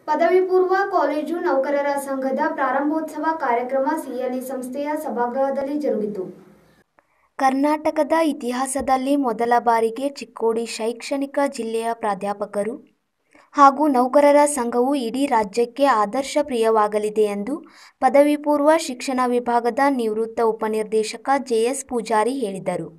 ಪದವಿ ಪೂರ್ವ ಕಾಲೇಜು ನೌಕರರ ಸಂಘದ ಪ್ರಾರಂಭೋತ್ಸವ ಕಾರ್ಯಕ್ರಮ ಸಿಎಲ್ಇ ಸಂಸ್ಥೆಯ ಸಭಾಗೃಹದಲ್ಲಿ ಜರುಗಿತು ಕರ್ನಾಟಕದ ಇತಿಹಾಸದಲ್ಲಿ ಮೊದಲ ಬಾರಿಗೆ ಚಿಕ್ಕೋಡಿ ಶೈಕ್ಷಣಿಕ ಜಿಲ್ಲೆಯ ಪ್ರಾಧ್ಯಾಪಕರು ಹಾಗೂ ನೌಕರರ ಸಂಘವು ಇಡೀ ರಾಜ್ಯಕ್ಕೆ ಆದರ್ಶ ಪ್ರಿಯವಾಗಲಿದೆ ಎಂದು ಪದವಿ ಪೂರ್ವ ಶಿಕ್ಷಣ ವಿಭಾಗದ ನಿವೃತ್ತ ಉಪನಿರ್ದೇಶಕ ಜೆಎಸ್ ಪೂಜಾರಿ ಹೇಳಿದರು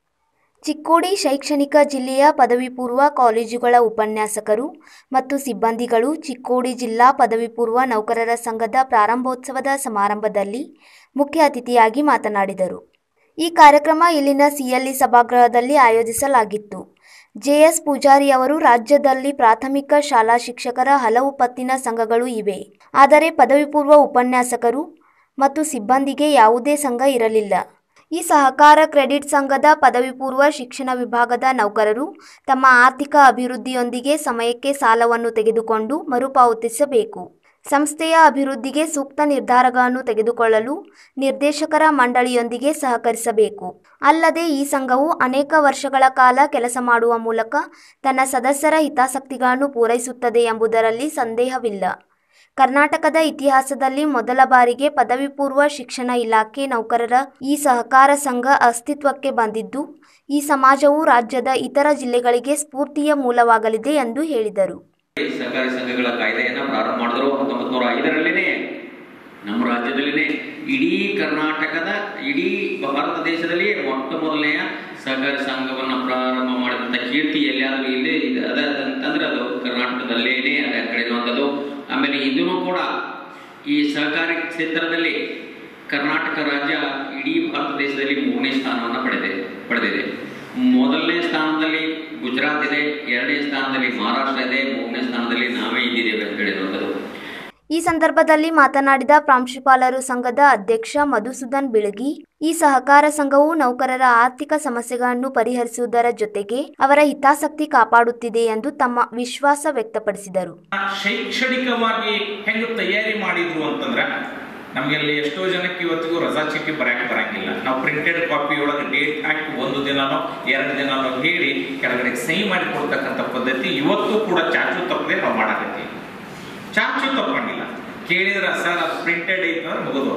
ಚಿಕ್ಕೋಡಿ ಶೈಕ್ಷಣಿಕ ಜಿಲ್ಲೆಯ ಪದವಿ ಪೂರ್ವ ಕಾಲೇಜುಗಳ ಉಪನ್ಯಾಸಕರು ಮತ್ತು ಸಿಬ್ಬಂದಿಗಳು ಚಿಕ್ಕೋಡಿ ಜಿಲ್ಲಾ ಪದವಿ ಪೂರ್ವ ನೌಕರರ ಸಂಘದ ಪ್ರಾರಂಭೋತ್ಸವದ ಸಮಾರಂಭದಲ್ಲಿ ಮುಖ್ಯ ಅತಿಥಿಯಾಗಿ ಮಾತನಾಡಿದರು ಈ ಕಾರ್ಯಕ್ರಮ ಇಲ್ಲಿನ ಸಿಎಲ್ಇ ಸಭಾಗೃಹದಲ್ಲಿ ಆಯೋಜಿಸಲಾಗಿತ್ತು ಜೆಎಸ್ ಪೂಜಾರಿ ಅವರು ರಾಜ್ಯದಲ್ಲಿ ಪ್ರಾಥಮಿಕ ಶಾಲಾ ಶಿಕ್ಷಕರ ಹಲವು ಪತ್ತಿನ ಸಂಘಗಳು ಇವೆ ಆದರೆ ಪದವಿ ಪೂರ್ವ ಉಪನ್ಯಾಸಕರು ಮತ್ತು ಸಿಬ್ಬಂದಿಗೆ ಯಾವುದೇ ಸಂಘ ಇರಲಿಲ್ಲ ಈ ಸಹಕಾರ ಕ್ರೆಡಿಟ್ ಸಂಘದ ಪದವಿ ಪೂರ್ವ ಶಿಕ್ಷಣ ವಿಭಾಗದ ನೌಕರರು ತಮ್ಮ ಆರ್ಥಿಕ ಅಭಿವೃದ್ಧಿಯೊಂದಿಗೆ ಸಮಯಕ್ಕೆ ಸಾಲವನ್ನು ತೆಗೆದುಕೊಂಡು ಮರುಪಾವತಿಸಬೇಕು ಸಂಸ್ಥೆಯ ಅಭಿವೃದ್ಧಿಗೆ ಸೂಕ್ತ ನಿರ್ಧಾರಗಳನ್ನು ತೆಗೆದುಕೊಳ್ಳಲು ನಿರ್ದೇಶಕರ ಮಂಡಳಿಯೊಂದಿಗೆ ಸಹಕರಿಸಬೇಕು ಅಲ್ಲದೆ ಈ ಸಂಘವು ಅನೇಕ ವರ್ಷಗಳ ಕಾಲ ಕೆಲಸ ಮಾಡುವ ಮೂಲಕ ತನ್ನ ಸದಸ್ಯರ ಹಿತಾಸಕ್ತಿಗಳನ್ನು ಪೂರೈಸುತ್ತದೆ ಎಂಬುದರಲ್ಲಿ ಸಂದೇಹವಿಲ್ಲ ಕರ್ನಾಟಕದ ಇತಿಹಾಸದಲ್ಲಿ ಮೊದಲ ಬಾರಿಗೆ ಪದವಿ ಪೂರ್ವ ಶಿಕ್ಷಣ ಇಲಾಖೆ ನೌಕರರ ಈ ಸಹಕಾರ ಸಂಘ ಅಸ್ತಿತ್ವಕ್ಕೆ ಬಂದಿದ್ದು ಈ ಸಮಾಜವು ರಾಜ್ಯದ ಇತರ ಜಿಲ್ಲೆಗಳಿಗೆ ಸ್ಫೂರ್ತಿಯ ಮೂಲವಾಗಲಿದೆ ಎಂದು ಹೇಳಿದರು ಸಹಕಾರಿ ಸಂಘಗಳ ಕಾಯ್ದೆಯನ್ನ ಪ್ರಾರಂಭ ಮಾಡಿದ್ರು ಹತ್ತೊಂಬತ್ತು ನೂರ ಐದರಲ್ಲಿನೇ ನಮ್ಮ ರಾಜ್ಯದಲ್ಲಿನೇ ಇಡೀ ಕರ್ನಾಟಕದ ಇಡೀ ಭಾರತ ದೇಶದಲ್ಲಿಯೇ ಮೊಟ್ಟ ಮೊದಲನೆಯ ಸಹಕಾರಿ ಸಂಘವನ್ನು ಪ್ರಾರಂಭ ಮಾಡಿದಂಥ ಕೀರ್ತಿ ಎಲ್ಲಿಯಾದರೂ ಇಲ್ಲಿ ಇದೆ ಅದ ಅಂತಂದ್ರೆ ಅದು ಕರ್ನಾಟಕದಲ್ಲೇನೆ ಅದ ಕಳೆದಿರುವಂಥದ್ದು ಆಮೇಲೆ ಇದನ್ನು ಕೂಡ ಈ ಸಹಕಾರಿ ಕ್ಷೇತ್ರದಲ್ಲಿ ಕರ್ನಾಟಕ ರಾಜ್ಯ ಇಡೀ ಭಾರತ ದೇಶದಲ್ಲಿ ಮೂರನೇ ಸ್ಥಾನವನ್ನು ಪಡೆದಿದೆ ಪಡೆದಿದೆ ಮೊದಲನೇ ಸ್ಥಾನದಲ್ಲಿ ಗುಜರಾತ್ ಇದೆ ಎರಡನೇ ಸ್ಥಾನದಲ್ಲಿ ಮಹಾರಾಷ್ಟ್ರ ಇದೆ ಮೂರನೇ ಸ್ಥಾನದಲ್ಲಿ ನಾವೇ ಇದ್ದಿದ್ದೇವೆ ಅಂತ ಹೇಳಿರುವಂಥದ್ದು ಈ ಸಂದರ್ಭದಲ್ಲಿ ಮಾತನಾಡಿದ ಪ್ರಾಂಶುಪಾಲರು ಸಂಘದ ಅಧ್ಯಕ್ಷ ಮಧುಸೂದನ್ ಬಿಳಗಿ ಈ ಸಹಕಾರ ಸಂಘವು ನೌಕರರ ಆರ್ಥಿಕ ಸಮಸ್ಯೆಗಳನ್ನು ಪರಿಹರಿಸುವುದರ ಜೊತೆಗೆ ಅವರ ಹಿತಾಸಕ್ತಿ ಕಾಪಾಡುತ್ತಿದೆ ಎಂದು ತಮ್ಮ ವಿಶ್ವಾಸ ವ್ಯಕ್ತಪಡಿಸಿದರು ಶೈಕ್ಷಣಿಕವಾಗಿ ಹೆಂಗೆ ತಯಾರಿ ಮಾಡಿದ್ರು ಅಂತಂದ್ರೆ ನಮಗೆಲ್ಲಿ ಎಷ್ಟೋ ಜನಕ್ಕೆ ಇವತ್ತಿಗೂ ರಜಾ ಚೀಟಿ ಬರಕ್ಕೆ ಬರಂಗಿಲ್ಲ ನಾವು ಪ್ರಿಂಟೆಡ್ ಕಾಪಿ ಒಳಗೆ ಡೇಟ್ ಹಾಕಿ ಒಂದು ದಿನನೋ ಎರಡು ದಿನನೋ ಹೇಳಿ ಕೆಳಗಡೆ ಸಹಿ ಮಾಡಿ ಕೊಡ್ತಕ್ಕಂಥ ಪದ್ಧತಿ ಇವತ್ತು ಕೂಡ ಚಾಚು ತಪ್ಪದೆ ನಾವು ಮಾಡಾಕತ್ತೀವಿ ಚಾಚು ತಪ್ಪಂಗಿಲ್ಲ ಕೇಳಿದ್ರೆ ಸರ್ ಅದು ಪ್ರಿಂಟೆಡ್ ಐತೆ ಅಂದ್ರೆ ಮುಗಿದು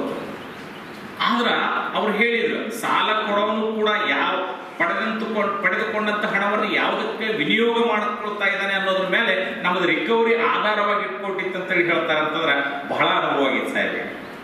ಆದ್ರ ಅವ್ರು ಹೇಳಿದ್ರು ಸಾಲ ಕೊಡೋನು ಕೂಡ ಯಾವ ಪಡೆದಂತುಕೊಂಡು ಪಡೆದುಕೊಂಡಂತ ಹಣವನ್ನು ಯಾವುದಕ್ಕೆ ವಿನಿಯೋಗ ಮಾಡಿಕೊಳ್ತಾ ಇದ್ದಾನೆ ಅನ್ನೋದ್ರ ಮೇಲೆ ನಮ್ಮದು ರಿಕವರಿ ಆಧಾರವಾಗಿ ಇಟ್ಕೊಂಡಿತ್ತು ಅಂತೇಳಿ ಹೇಳ್ತಾರೆ ಅಂತಂದ್ರೆ ಬಹಳ ಅನುಭವ ಆಗಿತ್ತು ಸಾಹೇಬ್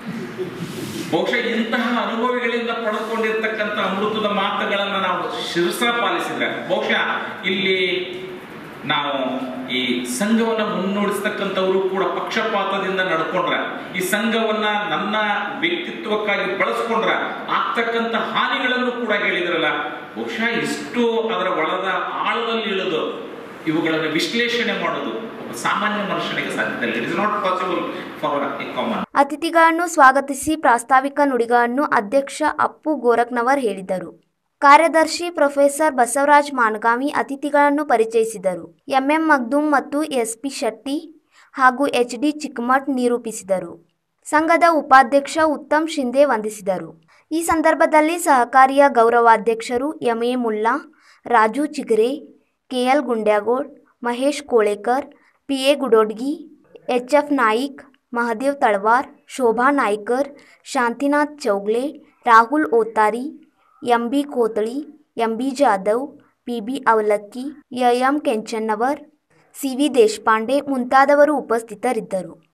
ಬಹುಶಃ ಇಂತಹ ಅನುಭವಿಗಳಿಂದ ಪಡೆದುಕೊಂಡಿರ್ತಕ್ಕಂಥ ಅಮೃತದ ಮಾತುಗಳನ್ನ ನಾವು ಶಿರಸ ಪಾಲಿಸಿದ್ರೆ ಬಹುಶಃ ಇಲ್ಲಿ ನಾವು ಈ ಸಂಘವನ್ನ ಮುನ್ನಡೆಸ್ತಕ್ಕಂಥವರು ಕೂಡ ಪಕ್ಷಪಾತದಿಂದ ನಡ್ಕೊಂಡ್ರ ಈ ಸಂಘವನ್ನ ನನ್ನ ವ್ಯಕ್ತಿತ್ವಕ್ಕಾಗಿ ಬಳಸ್ಕೊಂಡ್ರ ಆಗ್ತಕ್ಕಂಥ ಹಾನಿಗಳನ್ನು ಕೂಡ ಹೇಳಿದ್ರಲ್ಲ ಬಹುಶಃ ಇಷ್ಟು ಅದರ ಒಳದ ಆಳದಲ್ಲಿ ಇಳಿದು ಇವುಗಳನ್ನು ವಿಶ್ಲೇಷಣೆ ಮಾಡೋದು ಒಬ್ಬ ಸಾಮಾನ್ಯ ಮನುಷ್ಯನಿಗೆ ಸಾಧ್ಯ ಇಲ್ಲ it is not possible for a common ಅತಿಥಿಗಳನ್ನು ಸ್ವಾಗತಿಸಿ ಪ್ರಾಸ್ತಾವಿಕ ನುಡಿಗಳನ್ನು ಅಧ್ಯಕ್ಷ ಅಪ್ಪು ಗೋರಖ್ನವರ್ ಹೇಳಿದರು ಕಾರ್ಯದರ್ಶಿ ಪ್ರೊಫೆಸರ್ ಬಸವರಾಜ್ ಮಾನಗಾಮಿ ಅತಿಥಿಗಳನ್ನು ಪರಿಚಯಿಸಿದರು ಎಂಎಂ ಮಗ್ದುಮ್ ಮತ್ತು ಎಸ್ಪಿ ಶೆಟ್ಟಿ ಹಾಗೂ ಎಚ್ ಡಿ ಚಿಕ್ಕಮಠ್ ನಿರೂಪಿಸಿದರು ಸಂಘದ ಉಪಾಧ್ಯಕ್ಷ ಉತ್ತಮ್ ಶಿಂದೆ ವಂದಿಸಿದರು ಈ ಸಂದರ್ಭದಲ್ಲಿ ಸಹಕಾರಿಯ ಗೌರವಾಧ್ಯಕ್ಷರು MA Mulla Raju Chigare KL Gundyagod Mahesh Kolekar PA Gudodgi H F Naik Mahadev Talwar Shobha Naykar Shantinath Chougle Rahul Otari M B Kothali M B Jadhav P B Avalakki ಯ M Kenchannavar C V Deshpande ಮುಂತಾದವರು ಉಪಸ್ಥಿತರಿದ್ದರು